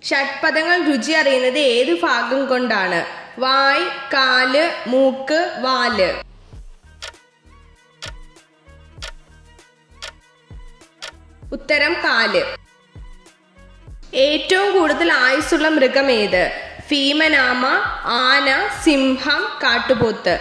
ഷഡ്പദങ്ങൾ രുചി അറിയുന്നത് ഏത് ഭാഗം കൊണ്ടാണ് വായ് കാല് മൂക്ക് വാല് ഉത്തരം കാല് ഏറ്റവും കൂടുതൽ ആയുസ്സുള്ള മൃഗം ഏത് ഭീമനാമ ആന സിംഹം കാട്ടുപോത്ത്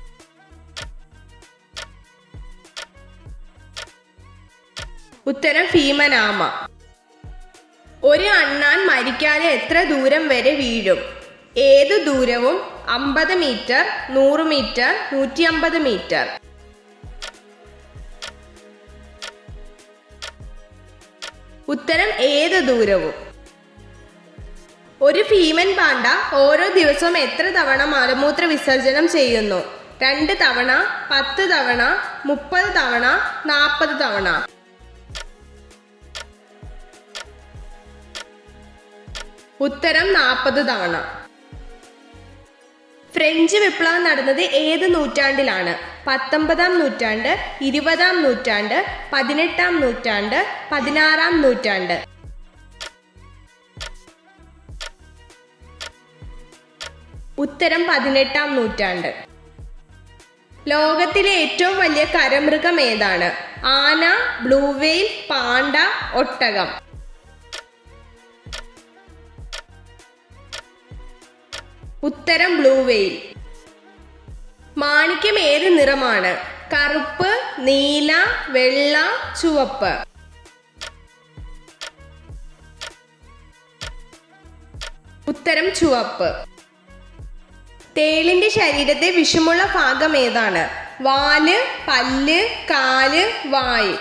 ഉത്തരം ഭീമനാമ ഒരു അണ്ണാൻ മരിക്കാതെ എത്ര ദൂരം വരെ വീഴും ഏത് ദൂരവും അമ്പത് മീറ്റർ നൂറ് മീറ്റർ നൂറ്റി അമ്പത് മീറ്റർ ഉത്തരം ഏത് ദൂരവും ഒരു ഭീമൻ പാണ്ട ഓരോ ദിവസവും എത്ര തവണ മലമൂത്ര വിസർജനം ചെയ്യുന്നു രണ്ട് തവണ പത്ത് തവണ മുപ്പത് തവണ നാൽപ്പത് തവണ ഉത്തരം നാൽപ്പത് തവണ ഫ്രഞ്ച് വിപ്ലവം നടന്നത് ഏത് നൂറ്റാണ്ടിലാണ് പത്തൊമ്പതാം നൂറ്റാണ്ട് ഇരുപതാം നൂറ്റാണ്ട് പതിനെട്ടാം നൂറ്റാണ്ട് പതിനാറാം നൂറ്റാണ്ട് ഉത്തരം പതിനെട്ടാം നൂറ്റാണ്ട് ലോകത്തിലെ ഏറ്റവും വലിയ കരമൃഗം ഏതാണ് ആന ബ്ലൂവെയിൽ പാണ്ട ഒട്ടകം ഉത്തരം ബ്ലൂ വെയിൽ മാണിക്യം ഏത് നിറമാണ് കറുപ്പ് നീല വെള്ള ചുവപ്പ് ഉത്തരം ചുവപ്പ് തേളിന്റെ ശരീരത്തെ വിഷമുള്ള ഭാഗം ഏതാണ് വാല് പല്ല് കാല് വായ്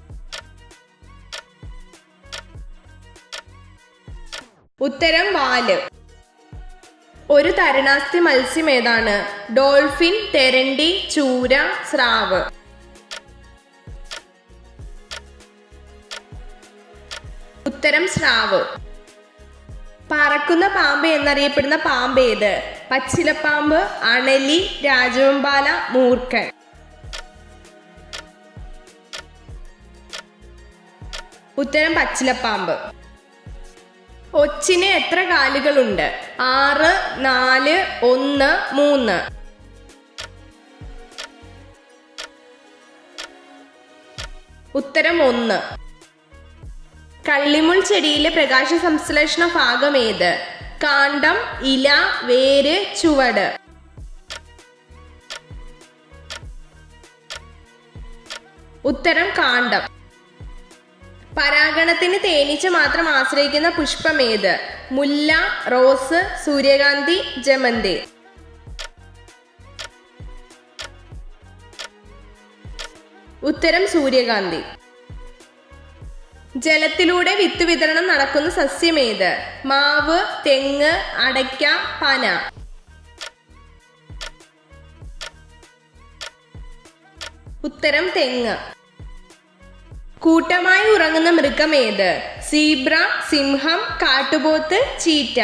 ഉത്തരം വാല് ഒരു തരുണാസ്ഥി മത്സ്യം ഏതാണ് ഡോൾഫിൻ തെരണ്ടി ചൂര സ്രാവ് ഉത്തരം സ്രാവ് പറക്കുന്ന പാമ്പ് എന്നറിയപ്പെടുന്ന പാമ്പ് ഏത് പച്ചിലപ്പാമ്പ് അണലി രാജവെമ്പാല മൂർഖൻ ഉത്തരം പച്ചിലപ്പാമ്പ് ഒച്ചിന് എത്ര കാലുകളുണ്ട് ആറ് നാല് ഒന്ന് മൂന്ന് ഉത്തരം ഒന്ന് കള്ളിമുൾ ചെടിയിലെ പ്രകാശ സംശ്ലേഷണ ഭാഗം ഏത് കാണ്ടം ഇല വേര് ചുവട് ഉത്തരം കാണ്ടം പരാഗണത്തിന് തേനീച്ച മാത്രം ആശ്രയിക്കുന്ന പുഷ്പം ഏത് മുല്ല റോസ് സൂര്യകാന്തി ജമന്തി ഉത്തരം സൂര്യകാന്തി ജലത്തിലൂടെ വിത്ത് വിതരണം നടക്കുന്ന സസ്യം ഏത് മാവ് തെങ്ങ് അടയ്ക്ക പന ഉത്തരം തെങ്ങ് കൂട്ടമായി ഉറങ്ങുന്ന മൃഗം ഏത് സീബ്ര സിംഹം കാട്ടുപോത്ത് ചീറ്റ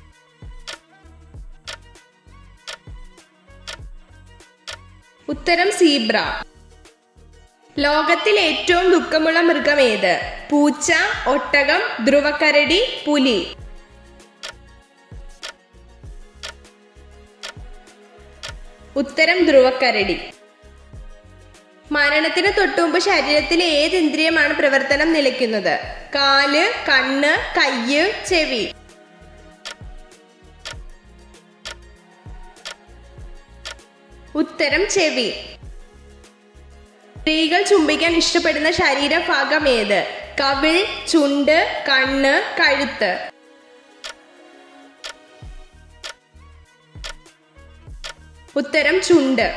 ഉത്തരം സീബ്ര ലോകത്തിൽ ഏറ്റവും ദുഃഖമുള്ള മൃഗം ഏത് പൂച്ച ഒട്ടകം ധ്രുവക്കരടി പുലി ഉത്തരം ധ്രുവക്കരടി മരണത്തിന് തൊട്ടുമുമ്പ് ശരീരത്തിലെ ഏത് ഇന്ദ്രിയമാണ് പ്രവർത്തനം നിലയ്ക്കുന്നത് കാല് കണ്ണ് കയ്യ് ചെവി ഉത്തരം ചെവി സ്ത്രീകൾ ചുംബിക്കാൻ ഇഷ്ടപ്പെടുന്ന ശരീരഭാഗം ഏത് കവിൾ ചുണ്ട് കണ്ണ് കഴുത്ത് ഉത്തരം ചുണ്ട്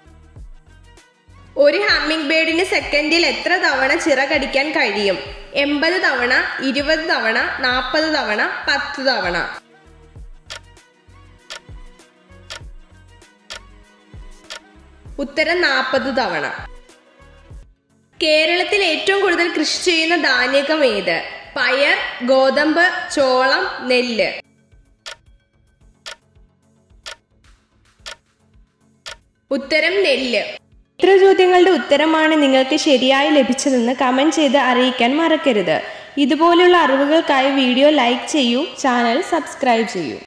ഒരു ഹമ്മിങ് ബേർഡിന് സെക്കൻഡിൽ എത്ര തവണ ചിറകടിക്കാൻ കഴിയും എൺപത് തവണ ഇരുപത് തവണ നാൽപ്പത് തവണ പത്ത് തവണ ഉത്തരം നാൽപ്പത് തവണ കേരളത്തിൽ ഏറ്റവും കൂടുതൽ കൃഷി ചെയ്യുന്ന ധാന്യകം ഏത് പയർ ഗോതമ്പ് ചോളം നെല്ല് ഉത്തരം നെല്ല് ഇത്ര ചോദ്യങ്ങളുടെ ഉത്തരമാണ് നിങ്ങൾക്ക് ശരിയായി ലഭിച്ചതെന്ന് കമന്റ് ചെയ്ത് അറിയിക്കാൻ മറക്കരുത് ഇതുപോലുള്ള അറിവുകൾക്കായി വീഡിയോ ലൈക്ക് ചെയ്യൂ ചാനൽ സബ്സ്ക്രൈബ് ചെയ്യൂ